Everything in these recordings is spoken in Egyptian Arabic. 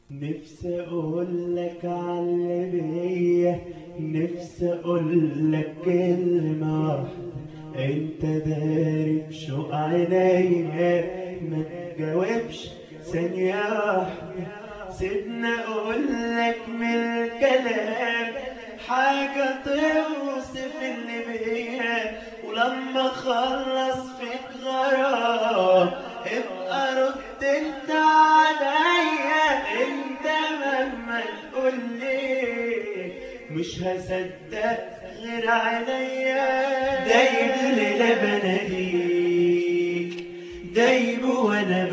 نفسي اقول لك على بيا نفسي اقول لك كلمة واحدة انت داري بشوق عينيا ما تجاوبش ثانية واحدة سيبنا اقول لك من الكلام حاجة توصف اللي بيا ولما اخلص فيك غرام ابقى رد انت عليا انت مهما تقول لي مش هصدق غير عينيا دايب ليلة بناديك دايب وانا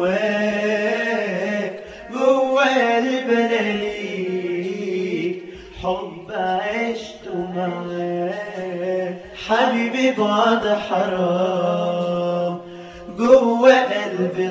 بهواك جوا قلبنا ليك حب عشته معاك حبيبي بعد حرام جوا قلبي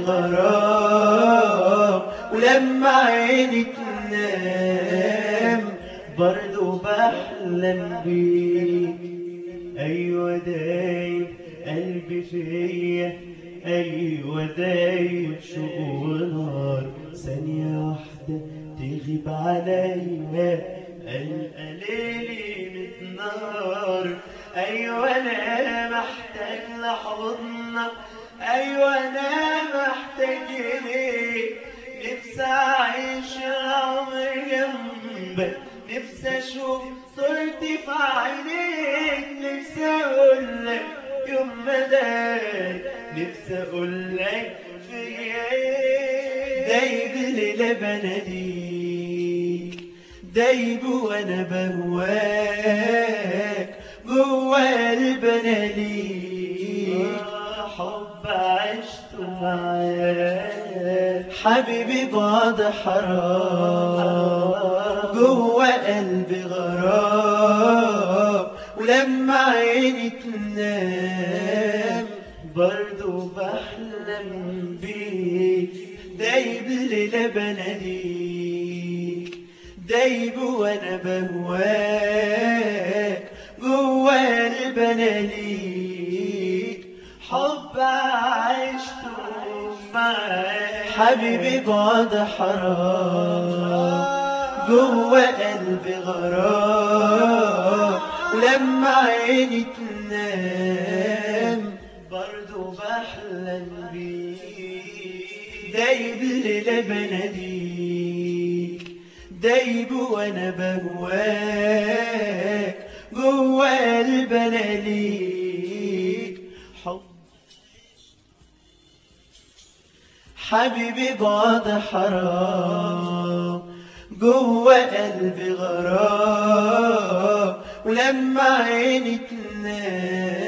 غرام ولما عيني تنام برضو بحلم بيك ايوه دايب قلبي فيا ايوه دايب شوق ونار ثانية واحدة تغيب عليا القى ليلي متنار ايوه انا محتاج لحضنك ايوه انا محتاج ليك نفسي اعيش العمر جنبك نفسي اشوف صورتي في عينيك نفسي اقول لك يوم ما دايق نفسي اقول لك في ايه دايب ليلة بناديك دايب وانا بهواك جوا قلبنا ليك حب عشته معاك حبيبي بعد حرام جوا قلبي غرام ولما عيني تنام برضو بحلم بيك دايب ليلة بناديك دايب وانا بهواك جوا قلبنا ليك حب عشته معاك حبيبي بعد حرام جوا قلبي غرام ولما عيني تنام برضو بحلم بيك دايب ليلة بناديك دايب وانا بهواك جوا قلبنا ليك حب حبيبي بعد حرام جوا قلبي غرام ولما عيني تنام